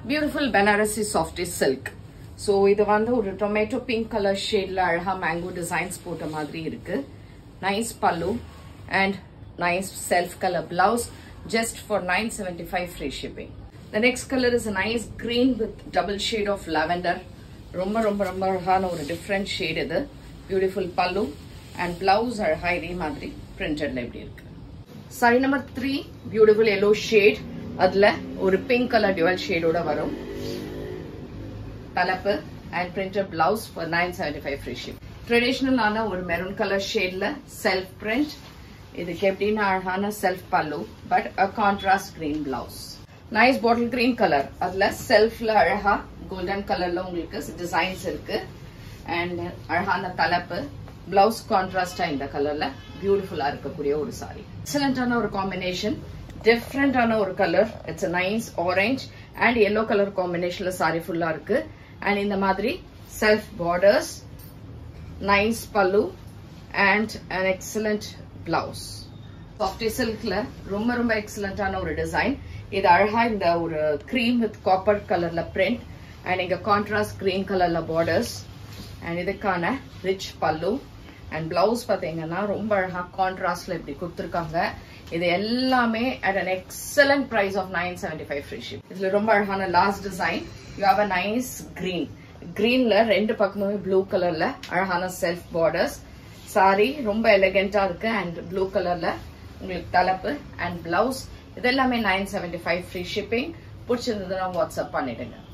Beautiful Banarasi softy silk so இது வந்து ஒரு டொமேட்டோ பிங்க் கலர் ஷேட்ல அழகா மேங்கோ டிசைன்ஸ் போட்ட மாதிரி இருக்கு nice pallu and nice self color blouse just for 975 free shipping. The next color is a nice green with double shade of lavender. ரொம்ப ரொம்ப ரொம்ப அழகான ஒரு டிஃப்ரெண்ட் ஷேட் இது பியூட்டிஃபுல் பல்லு அண்ட் பிளவுஸ் அழகா இதே மாதிரி பிரிண்டட்ல எப்படி இருக்கு sari number three beautiful yellow shade அதுல ஒரு பிங்க் கலர் டியூவல் ஷேடோட வரும் தலைப்பு and printed blouse for nine seventy five free ship ட்ரெடிஷ்னலான ஒரு மெரூன் கலர் ஷேட்ல செல்ஃப் பிரிண்ட் இதுக்கு எப்படின்னா அழகான self pallu but a contrast green blouse nice bottle green colour அதுல செல்ஃப்ல அழகா கோல்டன் கலர்ல உங்களுக்கு டிசைன்ஸ் இருக்கு அண்ட் அழகான தலைப்பு பிளவுஸ் கான்ட்ராஸ்டா இந்த கலர்ல பியூட்டிஃபுல்லா இருக்கக்கூடிய ஒரு சாரி எக்ஸலண்டான ஒரு காம்பினேஷன் டிஃப்ரெண்டான ஒரு colour it's nice orange and yellow colour காம்பினேஷன்ல சாரி ஃபுல்லா இருக்கு அண்ட் இந்த மாதிரி self borders nice pallu and an excellent blouse softy சில்க்ல ரொம்ப ரொம்ப எக்ஸலண்டான ஒரு டிசைன் இது அழகா இந்த ஒரு கிரீம் வித் காப்பர் கலர்ல பிரிண்ட் அண்ட் இங்க கான்ட்ராஸ்ட் கிரீன் கலர்ல பார்டர்ஸ் அண்ட் இதுக்கான ரிச் பல்லு அண்ட் பிளவுஸ் பாத்தீங்கன்னா ரொம்ப அழகா கான்ட்ராஸ்ட்ல இப்படி கொடுத்துருக்காங்க இது எல்லாமே at an excellent price of nine seventy five free ship இதுல ரொம்ப அழகான last design you have a nice green கிரீன்ல ரெண்டு பக்கமுமே ப்ளூ கலர்ல அழகான செல்ஃப் பார்டர்ஸ் சாரி ரொம்ப எலகெண்டா இருக்கு அண்ட் ப்ளூ கலர்ல உங்களுக்கு தலைப்பு அண்ட் பிளவுஸ் இது எல்லாமே nine seventy five free shipping பிடிச்சிருந்ததுன்னா வாட்ஸ்அப் பண்ணிடுங்க